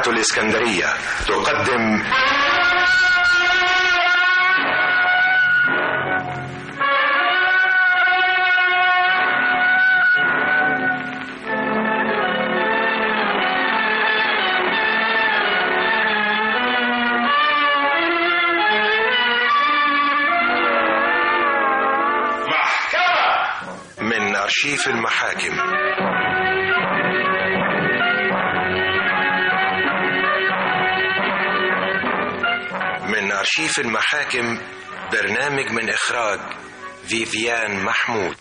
إذاعة الإسكندرية تقدم من أرشيف المحاكم من أرشيف المحاكم برنامج من إخراج فيفيان محمود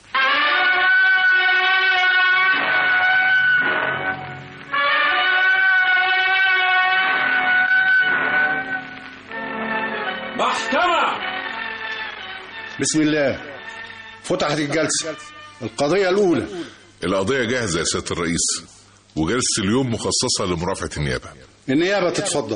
محكمة بسم الله فتحت الجلسة القضية الأولى القضية جاهزة يا سيادة الرئيس وجلسة اليوم مخصصة لمرافعة النيابة النيابة تتفضل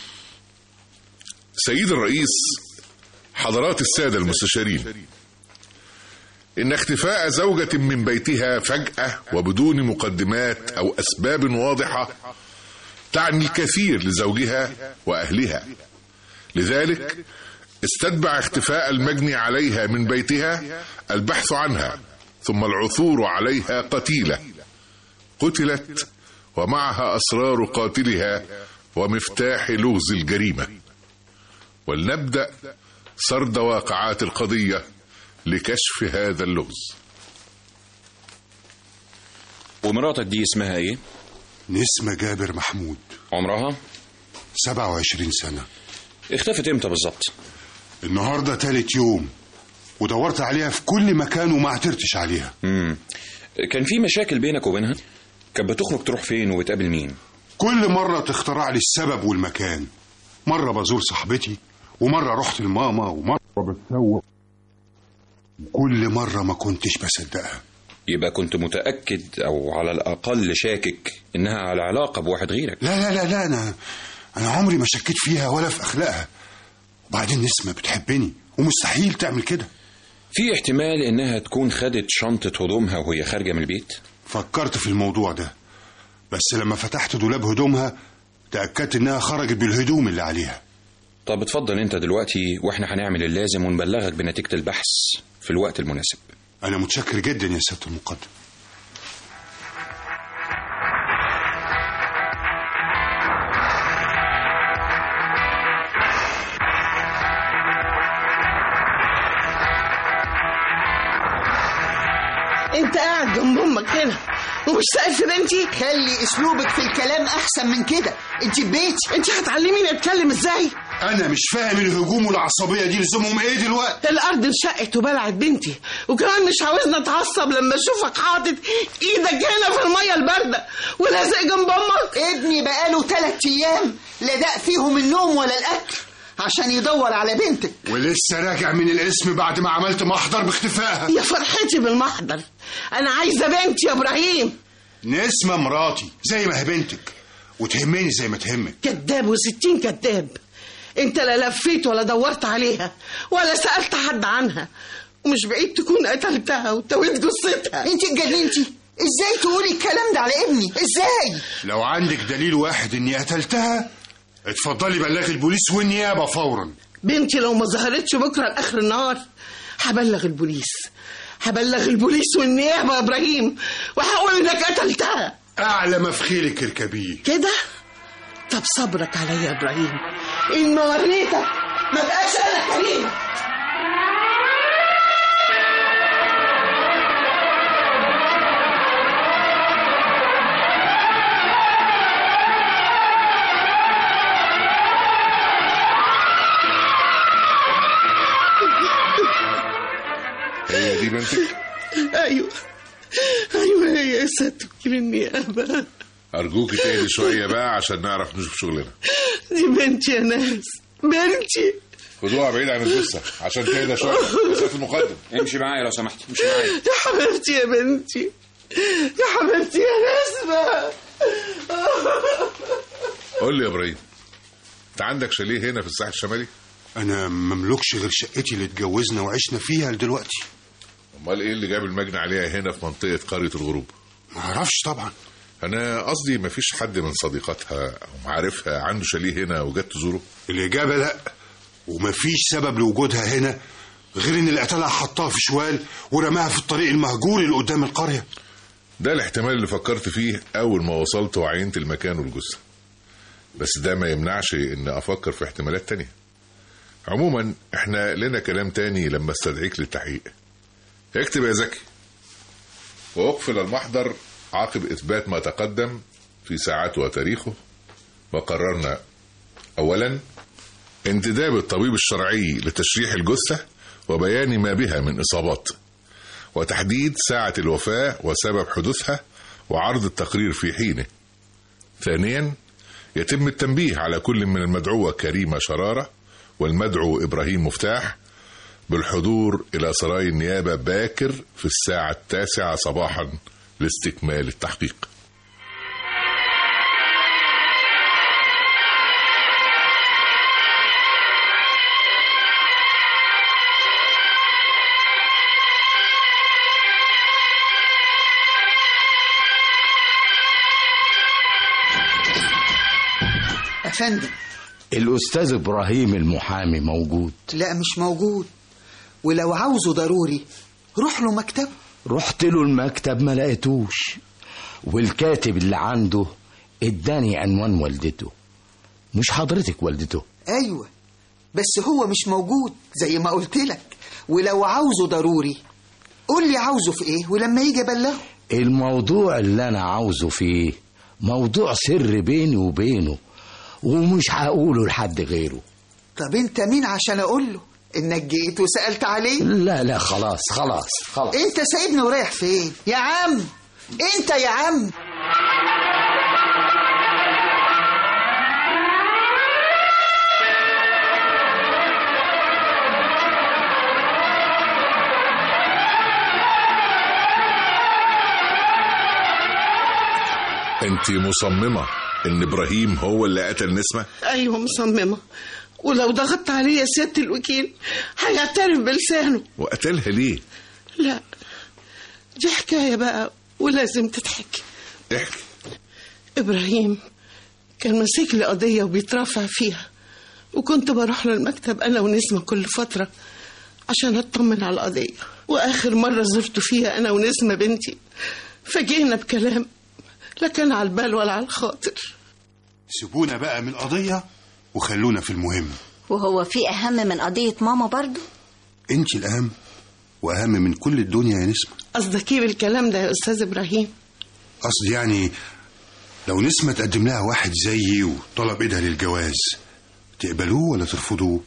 سيد الرئيس حضرات السادة المستشارين إن اختفاء زوجة من بيتها فجأة وبدون مقدمات أو أسباب واضحة تعني الكثير لزوجها وأهلها لذلك استتبع اختفاء المجني عليها من بيتها البحث عنها ثم العثور عليها قتيلة قتلت ومعها أسرار قاتلها ومفتاح لغز الجريمة ولنبدأ سرد واقعات القضية لكشف هذا اللغز ومراتك دي اسمها ايه؟ نسمة جابر محمود عمرها؟ 27 سنة اختفت امتى بالظبط؟ النهاردة تالت يوم ودورت عليها في كل مكان وما عثرتش عليها امم كان في مشاكل بينك وبينها؟ كانت بتخرج تروح فين وتقابل مين؟ كل مرة تخترع لي السبب والمكان مرة بزور صاحبتي ومرة رحت لماما ومرة بتسوق وكل مرة ما كنتش بصدقها يبقى كنت متأكد أو على الأقل شاكك إنها على علاقة بواحد غيرك لا لا لا لا أنا أنا عمري ما شكيت فيها ولا في أخلاقها وبعدين نسمة بتحبني ومستحيل تعمل كده في احتمال إنها تكون خدت شنطة هدومها وهي خارجة من البيت؟ فكرت في الموضوع ده بس لما فتحت دولاب هدومها تأكدت إنها خرجت بالهدوم اللي عليها طب اتفضل أنت دلوقتي وإحنا هنعمل اللازم ونبلغك بنتيجة البحث في الوقت المناسب أنا متشكر جدا يا سيادة المقدم انت قاعد جنب امك هنا ومش سائل في بنتي خلي اسلوبك في الكلام احسن من كده انت في بيتي انت هتعلميني اتكلم ازاي أنا مش فاهم الهجوم والعصبية دي لزومهم إيه دلوقتي الارض انشقت وبلعت بنتي وكمان مش عاوزنا اتعصب لما اشوفك حاطط ايدك هنا في الميه البارده ولازق جنب امك ابني بقاله ثلاث ايام لا داق فيهم النوم ولا الاكل عشان يدور على بنتك ولسه راجع من الاسم بعد ما عملت محضر باختفائها يا فرحتي بالمحضر انا عايزه بنتي يا ابراهيم نسمة مراتي زي ما هي بنتك وتهمني زي ما تهمك كذاب وستين كذاب انت لا لفيت ولا دورت عليها ولا سألت حد عنها ومش بعيد تكون قتلتها وتويت جثتها انت اتجننتي ازاي تقولي الكلام ده على ابني ازاي لو عندك دليل واحد إني قتلتها اتفضلي بلغي البوليس والنيابة فورا بنتي لو ما ظهرتش بكره لاخر النهار هبلغ البوليس هبلغ البوليس والنيابه يا ابراهيم وهقول انك قتلتها أعلى ما في خيلك اركبيه كده طب صبرك عليا يا ابراهيم ان ما وريتك ما بقاش انا كريم هي دي بنتك ايوه ايوه هي يا ست وكيل النيابه أرجوك تهدي شوية بقى عشان نعرف نشوف شغلنا دي بنتي يا ناس بنتي خدوها بعيد عن الجثة عشان تهدى شوية يا سيادة المقدم امشي معايا لو سمحت امشي معايا يا حبيبتي يا بنتي يا حبيبتي يا نسمة قول لي يا إبراهيم أنت عندك شاليه هنا في الساحل الشمالي أنا مملكش غير شقتي اللي اتجوزنا وعشنا فيها لدلوقتي امال ايه اللي جاب المجني عليها هنا في منطقه قريه الغروب ما اعرفش طبعا انا قصدي مفيش حد من صديقاتها او معارفها عنده شاليه هنا وجت تزوره الإجابة لأ ومفيش سبب لوجودها هنا غير إن اللي قتلها حطها في شوال ورماها في الطريق المهجور اللي قدام القرية ده الاحتمال اللي فكرت فيه اول ما وصلت وعينت المكان والجثه بس ده ما يمنعش ان افكر في احتمالات تانية عموما احنا لنا كلام تاني لما استدعيك للتحقيق اكتب يا زكي واقفل المحضر عقب اثبات ما تقدم في ساعته وتاريخه وقررنا اولا انتداب الطبيب الشرعي لتشريح الجثه وبيان ما بها من اصابات وتحديد ساعة الوفاة وسبب حدوثها وعرض التقرير في حينه. ثانيا يتم التنبيه على كل من المدعوة كريمة شرارة والمدعو إبراهيم مفتاح بالحضور إلى سراي النيابة باكر في الساعة التاسعة صباحا لاستكمال التحقيق. يا فندم الأستاذ إبراهيم المحامي موجود لا مش موجود ولو عاوزه ضروري روح له مكتب رحت له المكتب ما لقيتوش والكاتب اللي عنده اداني عنوان والدته مش حضرتك والدته ايوه بس هو مش موجود زي ما قلت لك ولو عاوزه ضروري قول لي عاوزه في ايه ولما يجي ابلغه الموضوع اللي أنا عاوزه فيه موضوع سر بيني وبينه ومش هقوله لحد غيره طب انت مين عشان اقول له انك جيت وسالت عليه لا لا خلاص خلاص خلاص انت سايبني ورايح فين يا عم انت يا عم انت مصممة ان ابراهيم هو اللي قتل نسمة؟ ايوه مصممه ولو ضغطت عليه يا سياده الوكيل هيعترف بلسانه وقتلها ليه؟ لا دي حكايه بقى ولازم تتحكي احكي ابراهيم كان ماسك لي قضيه وبيترافع فيها وكنت بروح له المكتب انا ونسمه كل فتره عشان اطمن على القضيه واخر مره زرته فيها انا ونسمه بنتي فجينا بكلام لا كان على البال ولا على الخاطر سيبونا بقى من القضية وخلونا في المهم وهو في أهم من قضية ماما برضو انت الأهم وأهم من كل الدنيا يا نسمة قصدك ايه بالكلام ده يا استاذ ابراهيم قصدي يعني لو نسمة تقدم لها واحد زيي وطلب ايدها للجواز تقبلوه ولا ترفضوه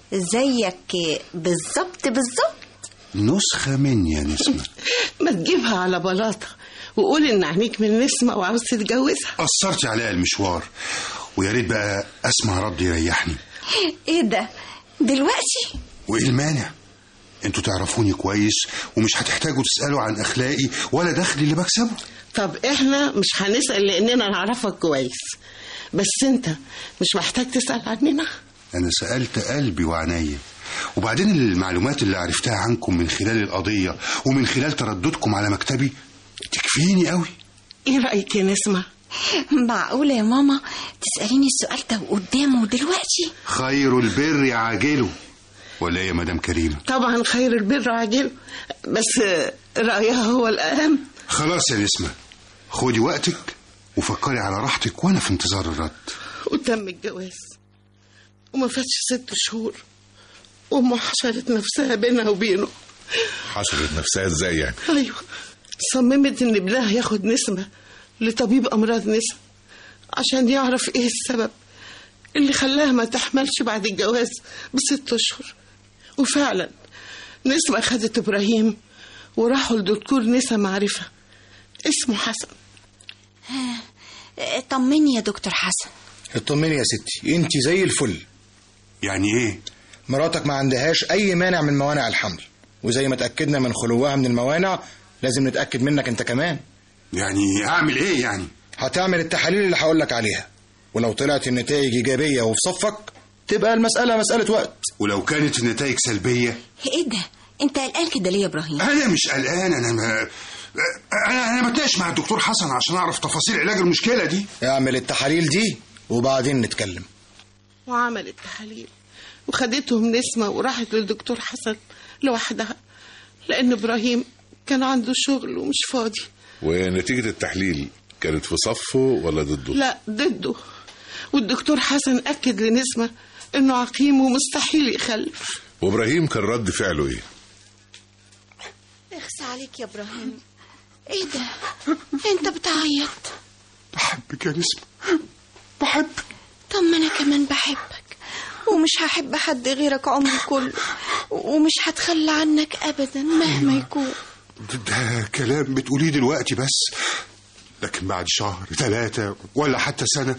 زيك بالظبط بالظبط نسخة مني يا نسمة ما تجيبها على بلاطه وقول ان عينيك من نسمه وعاوز تتجوزها قصرتي عليا المشوار ويا ريت بقى اسمع رد يريحني ايه ده دلوقتي وايه المانع انتوا تعرفوني كويس ومش هتحتاجوا تسالوا عن اخلاقي ولا دخلي اللي بكسبه طب احنا مش هنسال لاننا نعرفك كويس بس انت مش محتاج تسال عننا انا سالت قلبي وعينيا وبعدين المعلومات اللي عرفتها عنكم من خلال القضيه ومن خلال ترددكم على مكتبي تكفيني قوي ايه رايك يا نسمه معقولة يا ماما تسأليني السؤال ده قدامه دلوقتي خير البر عاجله ولا إيه يا مدام كريمه طبعا خير البر عاجل بس رايها هو الاهم خلاص يا نسمه خدي وقتك وفكري على راحتك وانا في انتظار الرد وتم الجواز وما فاتش ست شهور وامه حشرت نفسها بينها وبينه حصلت نفسها ازاي يعني؟ ايوه صممت ان ابنها ياخد نسمة لطبيب امراض نسا عشان يعرف ايه السبب اللي خلاها ما تحملش بعد الجواز بست اشهر وفعلا نسمة خدت ابراهيم وراحوا لدكتور نسا معرفة اسمه حسن آه، طمني يا دكتور حسن اطمني يا ستي انت زي الفل يعني ايه مراتك ما عندهاش اي مانع من موانع الحمل وزي ما اتاكدنا من خلوها من الموانع لازم نتاكد منك انت كمان يعني اعمل ايه يعني هتعمل التحاليل اللي هقول لك عليها ولو طلعت النتائج ايجابيه وفي صفك تبقى المساله مساله وقت ولو كانت النتائج سلبيه ايه ده انت قلقان كده ليه يا ابراهيم انا مش قلقان انا ما انا انا بتناقش مع الدكتور حسن عشان اعرف تفاصيل علاج المشكله دي اعمل التحاليل دي وبعدين نتكلم وعمل التحاليل وخدتهم نسمة وراحت للدكتور حسن لوحدها لأن إبراهيم كان عنده شغل ومش فاضي ونتيجة التحليل كانت في صفه ولا ضده لا ضده والدكتور حسن أكد لنسمة إنه عقيم ومستحيل يخلف وابراهيم كان رد فعله ايه اخس عليك يا ابراهيم ايه ده انت بتعيط بحبك يا نسمة بحبك طب ما انا كمان بحبك ومش هحب حد غيرك عمري كله ومش هتخلى عنك ابدا مهما يكون ده, ده كلام بتقوليه دلوقتي بس لكن بعد شهر ثلاثة ولا حتى سنة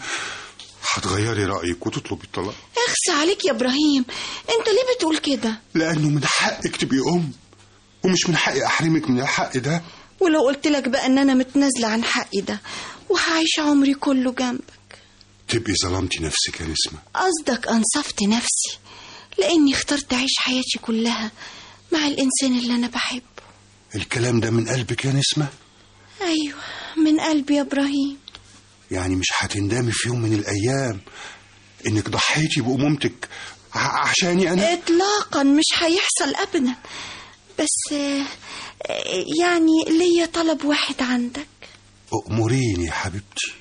هتغيري رأيك وتطلبي الطلاق اخس عليك يا ابراهيم انت ليه بتقول كده لأنه من حقك تبقي أم ومش من حقي أحرمك من الحق ده ولو قلت لك بقى ان انا متنازله عن حقي ده وهعيش عمري كله جنبك تبقي ظلمتي نفسك يا نسمة قصدك انصفت نفسي لاني اخترت اعيش حياتي كلها مع الانسان اللي انا بحبه الكلام ده من قلبك يا نسمة ايوه من قلبي يا ابراهيم يعني مش هتندمي في يوم من الأيام إنك ضحيتي بأمومتك ع- عشاني أنا اطلاقا مش هيحصل ابدا بس آه، آه، يعني ليا طلب واحد عندك أأمريني يا حبيبتي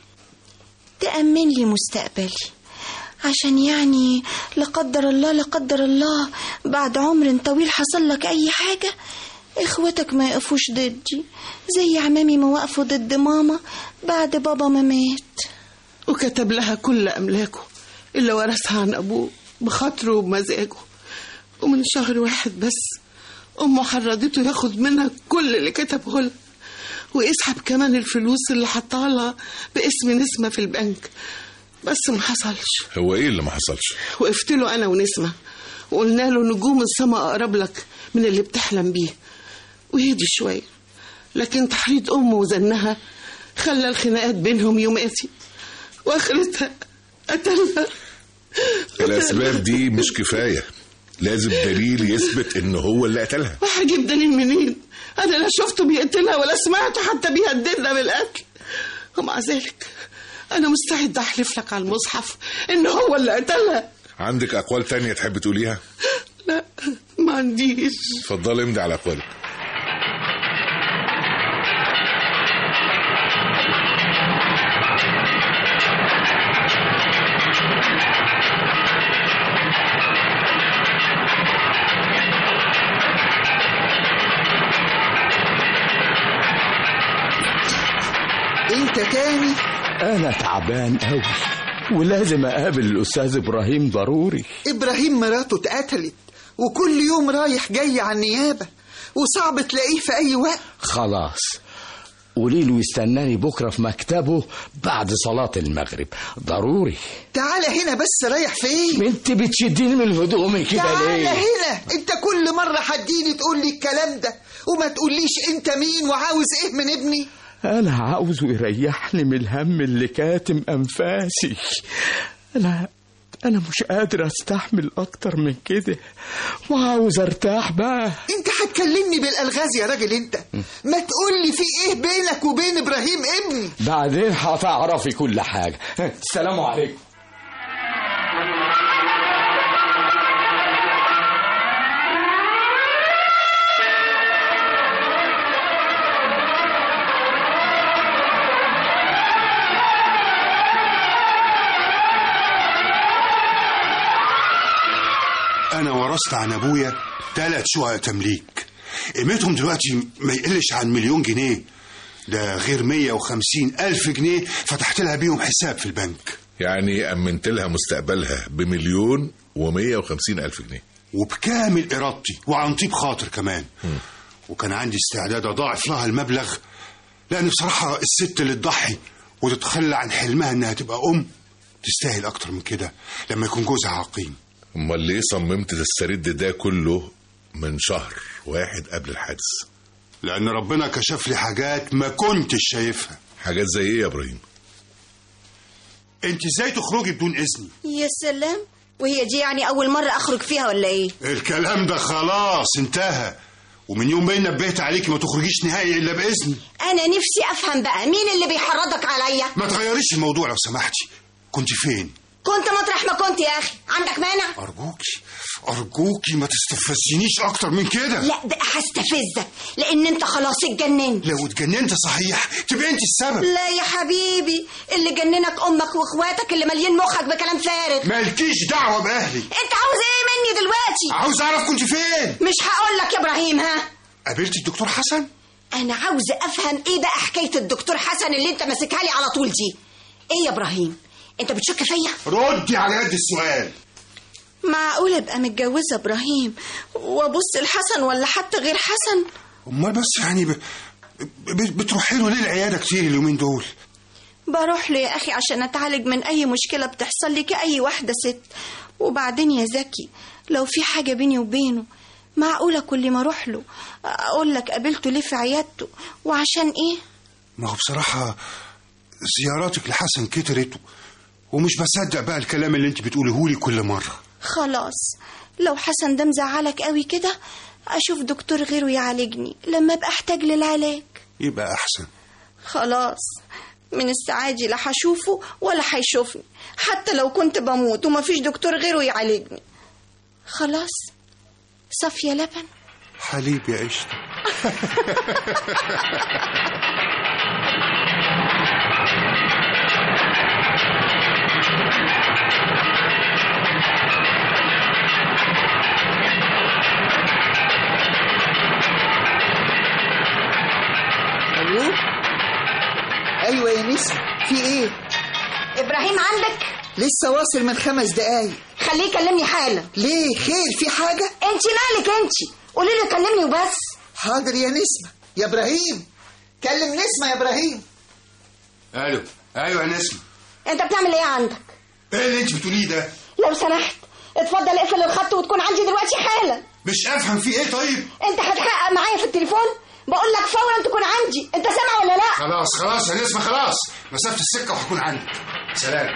تأمن لي مستقبلي عشان يعني لا قدر الله لا قدر الله بعد عمر طويل حصل لك أي حاجة إخوتك ما يقفوش ضدي زي عمامي ما وقفوا ضد ماما بعد بابا ما مات وكتب لها كل أملاكه اللي ورثها عن أبوه بخاطره وبمزاجه ومن شهر واحد بس أمه حرضته ياخد منها كل اللي كتبه لها ويسحب كمان الفلوس اللي حطها لها باسم نسمة في البنك بس ما حصلش هو ايه اللي ما حصلش وقفت له أنا ونسمة وقلنا له نجوم السما أقرب لك من اللي بتحلم بيه ويهدي شوية لكن تحريض أمه وزنها خلى الخناقات بينهم يوماتي وآخرتها قتلها الاسباب دي مش كفاية لازم دليل يثبت ان هو اللي قتلها وهجيب دليل منين أنا لا شفته بيقتلها ولا سمعته حتى بيهددنا بالقتل ومع ذلك أنا مستعد أحلف لك على المصحف إن هو اللي قتلها عندك اقوال تانية تحب تقوليها لا ما عنديش اتفضلي امضي على اقوالك انت تاني انا تعبان قوي ولازم اقابل الاستاذ ابراهيم ضروري ابراهيم مراته اتقتلت وكل يوم رايح جاي على النيابة وصعب تلاقيه في اي وقت خلاص قولي له يستناني بكره في مكتبه بعد صلاه المغرب ضروري تعالى هنا بس رايح فين انت بتشديني من هدومي كده تعالى ليه هنا انت كل مرة حديني تقول لي الكلام ده وما تقوليش انت مين وعاوز ايه من ابني انا عاوزه يريحني من الهم اللي كاتم انفاسي انا انا مش قادر استحمل اكتر من كده وعاوز ارتاح بقى انت هتكلمني بالالغاز يا راجل انت ما تقول لي في ايه بينك وبين ابراهيم ابني بعدين هتعرفي كل حاجه السلام عليكم أنا ورثت عن أبويا ثلاث شقق تمليك قيمتهم دلوقتي ما يقلش عن مليون جنيه ده غير 150 ألف جنيه فتحت لها بيهم حساب في البنك يعني امنت لها مستقبلها بمليون ومية وخمسين الف جنيه وبكامل إرادتي وعن طيب خاطر كمان وكان عندي استعداد أضاعف لها المبلغ لأن بصراحة الست اللي تضحي وتتخلى عن حلمها إنها تبقى أم تستاهل أكتر من كده لما يكون جوزها عقيم امال ليه صممت تسترد ده كله من شهر واحد قبل الحادث لأن ربنا كشف لي حاجات ما كنتش شايفها حاجات زي ايه يا ابراهيم أنت إزاي تخرجي بدون إذني يا سلام وهي دي يعني أول مرة أخرج فيها ولا إيه؟ الكلام ده خلاص انتهى ومن يوم ما نبهت عليكي ما تخرجيش نهائي الا باذني انا نفسي افهم بقى مين اللي بيحرضك عليا ما تغيريش الموضوع لو سمحتي كنت فين كنت مطرح ما كنت يا اخي عندك مانع ارجوكي ارجوكي ما تستفزنيش اكتر من كده لا ده هستفزك لان انت خلاص اتجننت لو اتجننت صحيح تبقى انت السبب لا يا حبيبي اللي جننك امك واخواتك اللي مالين مخك بكلام فارغ مالكيش دعوه باهلي انت عاوز ايه مني دلوقتي عاوز اعرف كنت فين مش هقول لك يا ابراهيم ها قابلت الدكتور حسن انا عاوزه افهم ايه بقى حكايه الدكتور حسن اللي انت ماسكها لي على طول دي ايه يا ابراهيم انت بتشك فيا ردي على قد السؤال معقول ابقى متجوزه ابراهيم وابص لحسن ولا حتى غير حسن امال بس يعني ب... ب... بتروحي له ليه العياده كتير اليومين دول بروح له يا اخي عشان اتعالج من اي مشكله بتحصل لي كاي واحده ست وبعدين يا زكي لو في حاجه بيني وبينه معقوله كل ما اروح له اقول لك قابلته ليه في عيادته وعشان ايه ما هو بصراحه زياراتك لحسن كترت ومش بصدق بقى الكلام اللي انت بتقوله لي كل مره خلاص لو حسن ده مزعلك قوي كده اشوف دكتور غيره يعالجني لما ابقى احتاج للعلاج يبقى احسن خلاص من الساعة دي لا هشوفه ولا هيشوفني حتى لو كنت بموت ومفيش دكتور غيره يعالجني خلاص صافية لبن حليب يا قشطه الو ايوه يا نسمة في ايه ابراهيم عندك لسه واصل من خمس دقايق خليه يكلمني حالا ليه خير في حاجة انت مالك انت قولي له كلمني وبس حاضر يا نسمة يا ابراهيم كلم نسمة يا ابراهيم الو ايوه يا نسمة انت بتعمل ايه عندك ايه اللي انت بتقوليه ده لو سمحت اتفضل اقفل الخط وتكون عندي دلوقتي حالا مش افهم في ايه طيب انت هتحقق معايا في التليفون بقول لك فورا تكون عندي انت سامع ولا لا خلاص خلاص يا نسمة خلاص مسافة السكة وهكون عندك سلام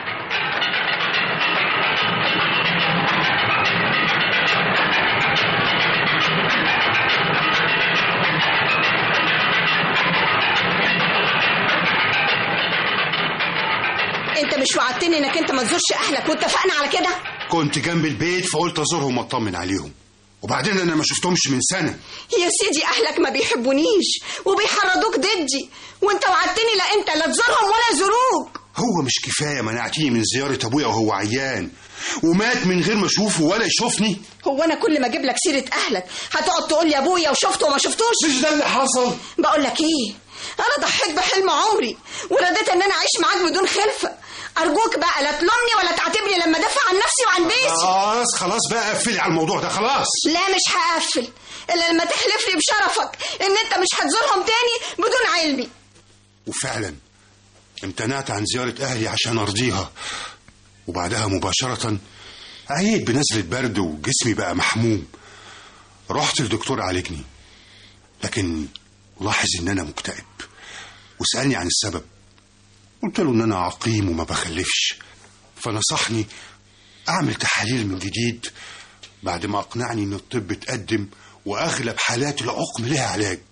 انت مش وعدتني انك انت ما تزورش اهلك واتفقنا على كده كنت جنب البيت فقلت ازورهم واطمن عليهم وبعدين انا ما شفتهمش من سنة يا سيدي اهلك ما بيحبونيش وبيحرضوك ضدي وانت وعدتني لا انت لا تزورهم ولا يزوروك هو مش كفاية منعتيني من زيارة ابويا وهو عيان ومات من غير ما اشوفه ولا يشوفني هو انا كل ما اجيب لك سيره اهلك هتقعد تقول لي ابويا وشفته وما شفتوش مش ده اللي حصل بقول لك ايه انا ضحيت بحلم عمري ورضيت ان انا اعيش معاك بدون خلفه ارجوك بقى لا تلومني ولا تعاتبني لما دافع عن نفسي وعن بيتي خلاص خلاص بقى قفلي على الموضوع ده خلاص لا مش هقفل الا لما تحلف لي بشرفك ان انت مش هتزورهم تاني بدون علمي وفعلا امتنعت عن زيارة أهلي عشان أرضيها وبعدها مباشرة عيت بنزلة برد وجسمي بقى محموم رحت لدكتور عالجني لكن لاحظ إن أنا مكتئب وسألني عن السبب قلت له إن أنا عقيم وما بخلفش فنصحني أعمل تحاليل من جديد بعد ما أقنعني إن الطب اتقدم وأغلب حالات العقم لها علاج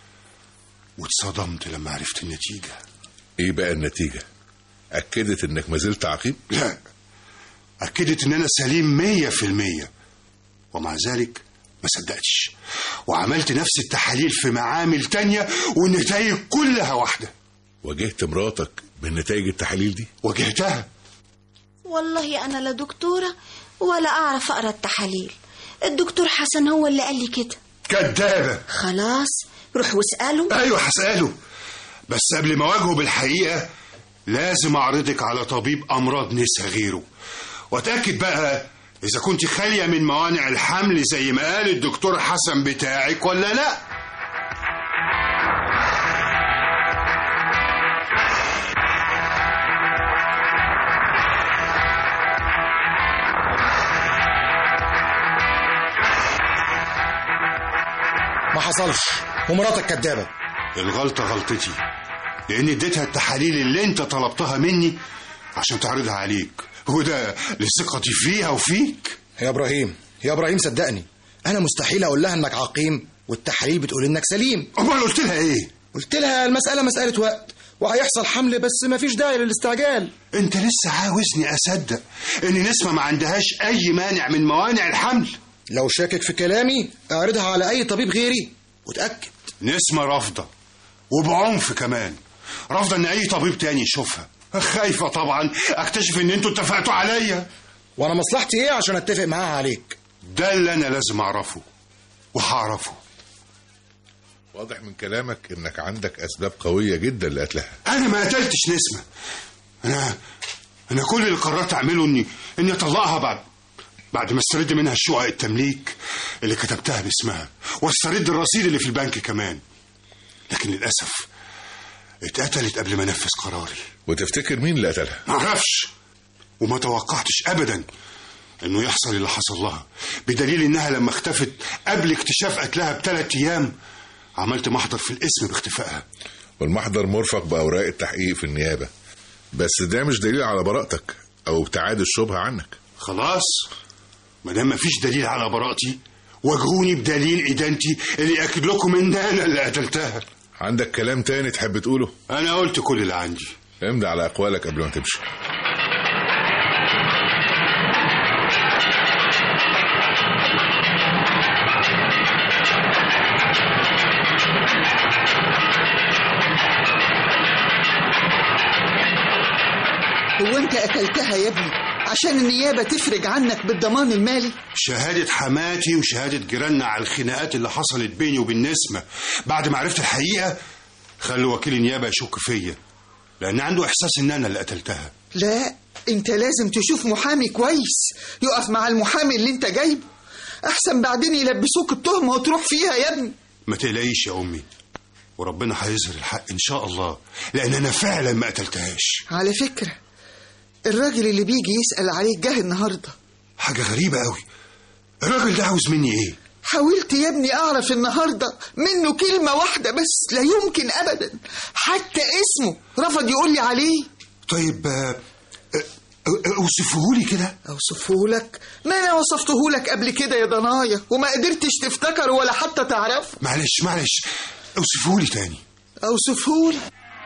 واتصدمت لما عرفت النتيجة ايه بقى النتيجة اكدت انك ما زلت عقيم لا أكدت إن أنا سليم مية في المية ومع ذلك ما صدقتش وعملت نفس التحاليل في معامل تانية والنتائج كلها واحدة واجهت مراتك بنتائج التحاليل دي واجهتها والله انا لا دكتوره ولا اعرف اقرا التحاليل الدكتور حسن هو اللي قال لي كده كدابة خلاص روح واساله أيوة هسأله بس قبل ما أواجهه بالحقيقة لازم أعرضك على طبيب أمراض نسا غيره وأتأكد بقى إذا كنت خالية من موانع الحمل زي ما قال الدكتور حسن بتاعك ولا لأ ما حصلش ومراتك كدابة الغلطة غلطتي لأن اديتها التحاليل اللي أنت طلبتها مني عشان تعرضها عليك وده لثقتي فيها وفيك يا ابراهيم يا ابراهيم صدقني انا مستحيل اقول لها انك عقيم والتحاليل بتقول انك سليم امال قلت لها ايه قلت لها المساله مساله وقت وهيحصل حمل بس مفيش داعي للاستعجال انت لسه عاوزني اصدق ان نسمة ما عندهاش اي مانع من موانع الحمل لو شاكك في كلامي اعرضها على اي طبيب غيري وتاكد نسمة رافضة وبعنف كمان رافضة ان اي طبيب تاني يشوفها خايفة طبعا اكتشف ان انتوا اتفقتوا عليا وانا مصلحتي ايه عشان اتفق معاها عليك ده اللي انا لازم اعرفه وهعرفه واضح من كلامك انك عندك اسباب قويه جدا لقتلها انا ما قتلتش نسمة انا انا كل اللي قررت اعمله اني اني اطلقها بعد بعد ما استرد منها الشقق التمليك اللي كتبتها باسمها واسترد الرصيد اللي في البنك كمان لكن للاسف اتقتلت قبل ما انفذ قراري وتفتكر مين اللي قتلها ما اعرفش وما توقعتش ابدا انه يحصل اللي حصل لها بدليل انها لما اختفت قبل اكتشاف قتلها بثلاث ايام عملت محضر في الاسم باختفائها والمحضر مرفق باوراق التحقيق في النيابه بس ده مش دليل على براءتك او ابتعاد الشبهه عنك خلاص ما دام مفيش دليل على براءتي واجهوني بدليل ادانتي اللي ياكد لكم ان انا اللي قتلتها عندك كلام تاني تحب تقوله انا قلت كل اللي عندي امضي على اقوالك قبل ما تمشي هو انت قتلتها يا ابني عشان النيابة تفرج عنك بالضمان المالي شهادة حماتي وشهادة جيراننا على الخناقات اللي حصلت بيني وبين نسمة بعد ما عرفت الحقيقة خلوا وكيل النيابة يشك فيا لأن عنده إحساس إن أنا اللي قتلتها لا انت لازم تشوف محامي كويس يقف مع المحامي اللي انت جايبه احسن بعدين يلبسوك التهمة وتروح فيها يا ابني ما تقلقيش يا أمي وربنا هيظهر الحق إن شاء الله لأن أنا فعلا ما قتلتهاش على فكرة الراجل اللي بيجي يسأل عليك جه النهاردة حاجة غريبة قوي الراجل ده عاوز مني إيه حاولت يا ابني اعرف النهارده منه كلمه واحده بس لا يمكن ابدا حتى اسمه رفض يقول لي عليه طيب آه، آه، اوصفهولي كده اوصفهولك ما انا وصفتهولك قبل كده يا ضنايا وما قدرتش تفتكره ولا حتى تعرفه معلش معلش اوصفهولي تاني اوصفهولك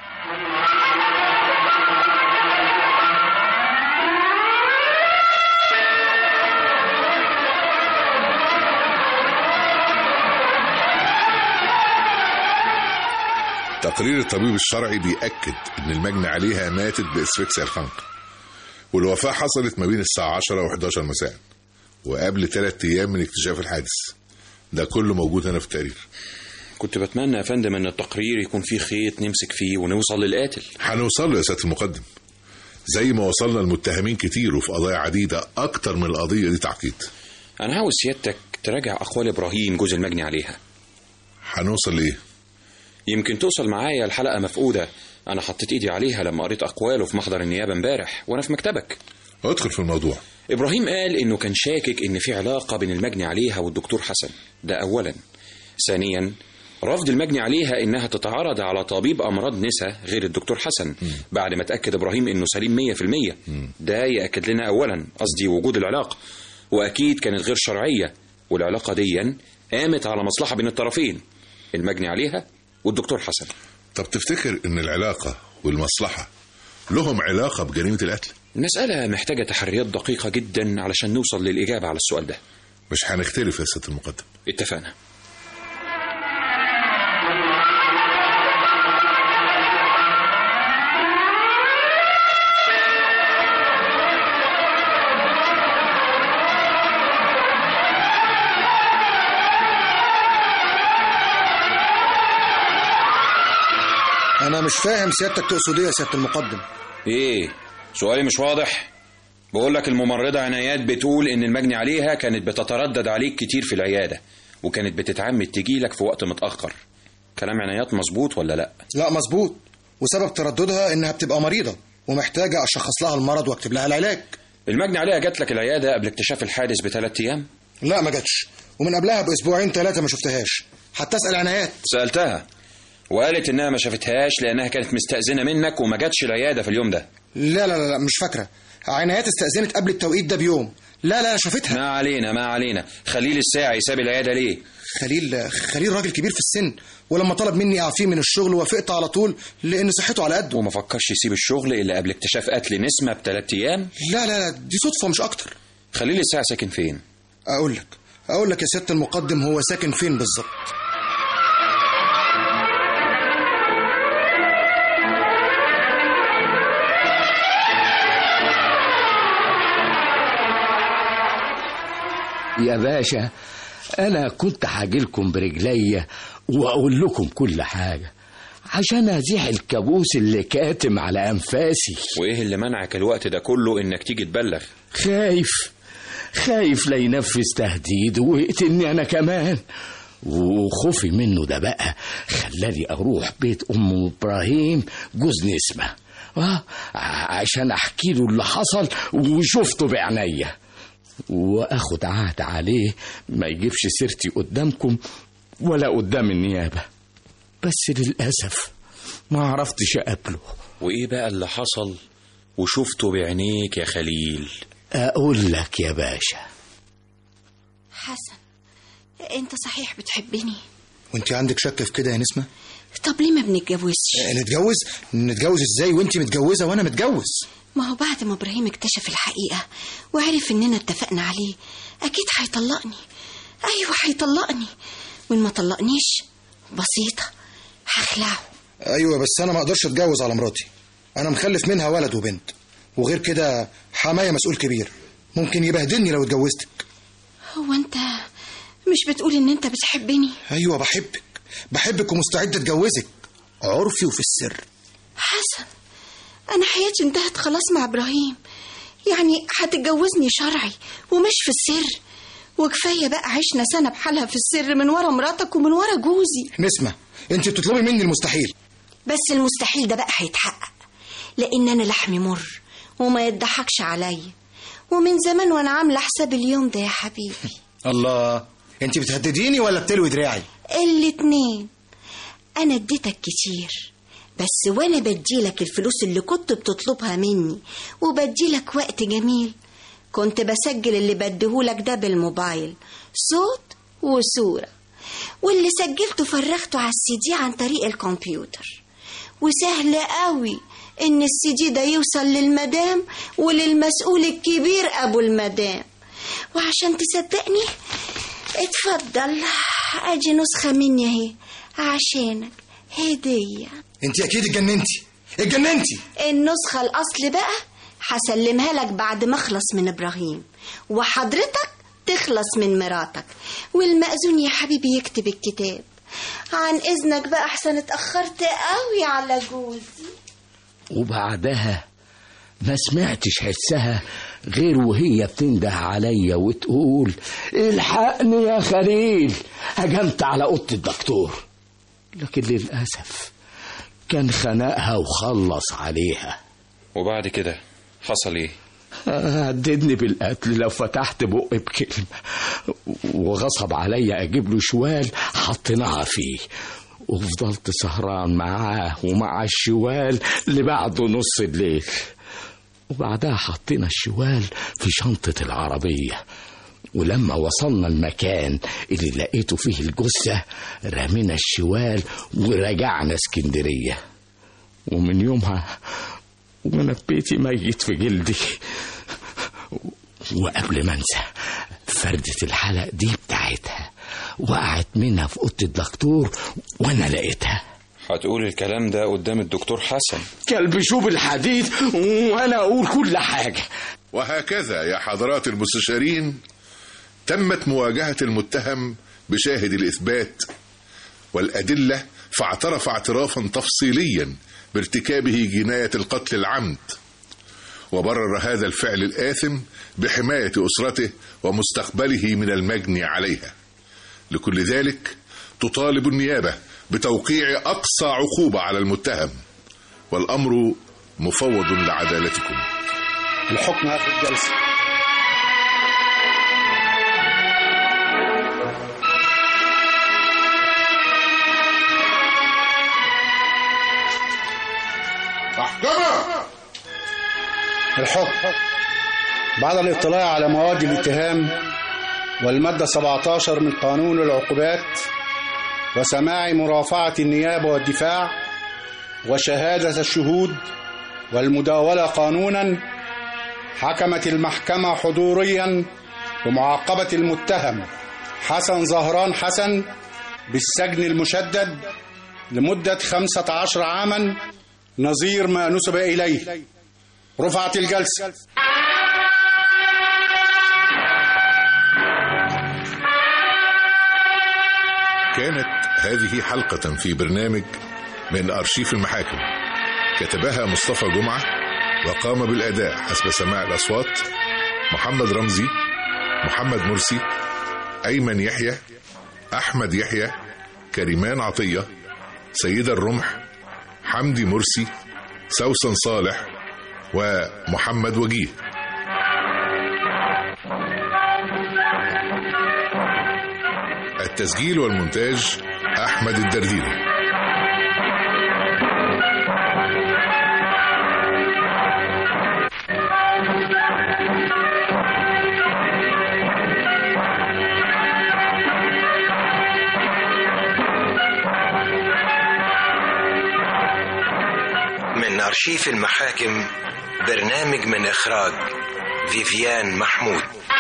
تقرير الطبيب الشرعي بيأكد إن المجني عليها ماتت بإسفكسيا الخنق والوفاة حصلت ما بين الساعة 10 و11 مساء وقبل ثلاث أيام من اكتشاف الحادث ده كله موجود هنا في التقرير كنت بتمنى يا فندم ان التقرير يكون فيه خيط نمسك فيه ونوصل للقاتل هنوصل له يا سيادة المقدم زي ما وصلنا المتهمين كتير وفي قضايا عديدة أكتر من القضية دي تعقيد انا عاوز سيادتك تراجع اقوال ابراهيم جوز المجني عليها هنوصل لإيه؟ يمكن توصل معايا الحلقه مفقوده انا حطيت ايدي عليها لما قريت اقواله في محضر النيابه امبارح وانا في مكتبك ادخل في الموضوع ابراهيم قال انه كان شاكك ان في علاقه بين المجني عليها والدكتور حسن ده اولا ثانيا رفض المجني عليها انها تتعرض على طبيب امراض نسا غير الدكتور حسن بعد ما تاكد ابراهيم انه سليم 100% ده ياكد لنا اولا قصدي وجود العلاقه واكيد كانت غير شرعيه والعلاقه دي قامت على مصلحه بين الطرفين المجني عليها والدكتور حسن طب تفتكر إن العلاقة والمصلحة لهم علاقة بجريمة القتل؟ المسألة محتاجة تحريات دقيقة جدا علشان نوصل للإجابة على السؤال ده مش هنختلف يا سيادة المقدم اتفقنا انا مش فاهم سيادتك تقصد ايه يا سياده المقدم ايه سؤالي مش واضح بقول لك الممرضة عنايات بتقول ان المجني عليها كانت بتتردد عليك كتير في العيادة وكانت بتتعمد تجيلك في وقت متأخر كلام عنايات مظبوط ولا لا لا مظبوط وسبب ترددها انها بتبقى مريضه ومحتاجه اشخص لها المرض واكتب لها العلاج المجني عليها جات لك العيادة قبل اكتشاف الحادث بثلاث ايام لا ما جاتش ومن قبلها باسبوعين ثلاثه ما شفتهاش حتى اسال عنايات سألتها وقالت انها ما شافتهاش لانها كانت مستأذنة منك وما جاتش العيادة في اليوم ده لا لا لا لا، مش فاكره عنايات استأذنت قبل التوقيت ده بيوم لا لا شافتها ما علينا ما علينا خليل الساعي ساب العياده ليه خليل خليل راجل كبير في السن ولما طلب مني اعفيه من الشغل وافقت على طول لان صحته على قده وما فكرش يسيب الشغل الا قبل اكتشاف قتل نسمه بثلاث ايام لا لا لا دي صدفه مش اكتر خليل الساعي ساكن فين اقول لك اقول لك يا سياده المقدم هو ساكن فين بالظبط يا باشا انا كنت هاجيلكم برجليا واقول لكم كل حاجه عشان ازيح الكابوس اللي كاتم على انفاسي وايه اللي منعك الوقت ده كله انك تيجي تبلغ خايف خايف لا ينفذ تهديد ويقتلني انا كمان وخوفي منه ده بقى خلاني اروح بيت ام ابراهيم جوز نسمه آه عشان احكي له اللي حصل وشفته بعينيا واخد عهد عليه ما يجيبش سيرتي قدامكم ولا قدام النيابه بس للاسف ما عرفتش اقابله وايه بقى اللي حصل وشفته بعينيك يا خليل اقول لك يا باشا حسن انت صحيح بتحبني وانت عندك شك في كده يا نسمه طب ليه ما بنتجوزش نتجوز نتجوز ازاي وانت متجوزه وانا متجوز ما هو بعد ما ابراهيم اكتشف الحقيقه وعرف اننا اتفقنا عليه اكيد هيطلقني ايوه هيطلقني وان ما طلقنيش بسيطه هخلعه ايوه بس انا ما اقدرش اتجوز على مراتي انا مخلف منها ولد وبنت وغير كده حمايه مسؤول كبير ممكن يبهدلني لو اتجوزتك هو انت مش بتقول ان انت بتحبني ايوه بحبك بحبك ومستعد اتجوزك عرفي وفي السر حسن انا حياتي انتهت خلاص مع ابراهيم يعني هتتجوزني شرعي ومش في السر وكفايه بقى عشنا سنه بحالها في السر من ورا مراتك ومن ورا جوزي نسمه انت بتطلبي مني المستحيل بس المستحيل ده بقى هيتحقق لان انا لحمي مر وما يضحكش عليا ومن زمان وانا عامله حساب اليوم ده يا حبيبي الله انت بتهدديني ولا بتلوي دراعي الاتنين انا اديتك كتير بس وانا بديلك الفلوس اللي كنت بتطلبها مني وبديلك وقت جميل كنت بسجل اللي بديهولك ده بالموبايل صوت وصورة واللي سجلته فرغته على السي دي عن طريق الكمبيوتر وسهل قوي ان السي دي ده يوصل للمدام وللمسؤول الكبير ابو المدام وعشان تصدقني اتفضل ادي نسخة مني اهي عشانك هدية انت اكيد اتجننتي اتجننتي النسخة الأصل بقى هسلمها لك بعد ما اخلص من إبراهيم وحضرتك تخلص من مراتك والمأذون يا حبيبي يكتب الكتاب عن إذنك بقى أحسن اتأخرت قوي على جوزي وبعدها ما سمعتش حسها غير وهي بتنده عليا وتقول الحقني يا خليل هجمت على اوضه الدكتور لكن للاسف كان خنقها وخلص عليها وبعد كده حصل ايه هددني بالقتل لو فتحت بقي بكلمة وغصب عليا أجيب له شوال حطيناها فيه وفضلت سهران معاه ومع الشوال لبعد نص الليل وبعدها حطينا الشوال في شنطة العربية ولما وصلنا المكان اللي لقيته فيه الجثة رمينا الشوال ورجعنا اسكندرية ومن يومها وانا في بيتي ميت في جلدي وقبل ما انسى فردة الحلق دي بتاعتها وقعت منها في اوضه الدكتور وانا لقيتها هتقول الكلام ده قدام الدكتور حسن كلب شوب الحديد وانا اقول كل حاجه وهكذا يا حضرات المستشارين تمت مواجهة المتهم بشاهد الإثبات والأدلة فاعترف اعترافا تفصيليا بارتكابه جناية القتل العمد وبرر هذا الفعل الآثم بحماية أسرته ومستقبله من المجني عليها لكل ذلك تطالب النيابة بتوقيع أقصى عقوبة على المتهم والأمر مفوض لعدالتكم الحكم آخر الجلسة محكمة الحكم بعد الاطلاع على مواد الاتهام والمادة 17 من قانون العقوبات وسماع مرافعة النيابة والدفاع وشهادة الشهود والمداولة قانونا حكمت المحكمة حضوريا بمعاقبة المتهم حسن زهران حسن بالسجن المشدد لمدة خمسة عشر عاما نظير ما نسب إليه رفعت الجلسة كانت هذه حلقة في برنامج من أرشيف المحاكم كتبها مصطفى جمعة وقام بالأداء حسب سماع الأصوات محمد رمزي محمد مرسي أيمن يحيى أحمد يحيى كريمان عطية سيدة الرمح حمدي مرسي سوسن صالح ومحمد وجيه التسجيل والمونتاج أحمد الدرديري من أرشيف المحاكم برنامج من إخراج فيفيان محمود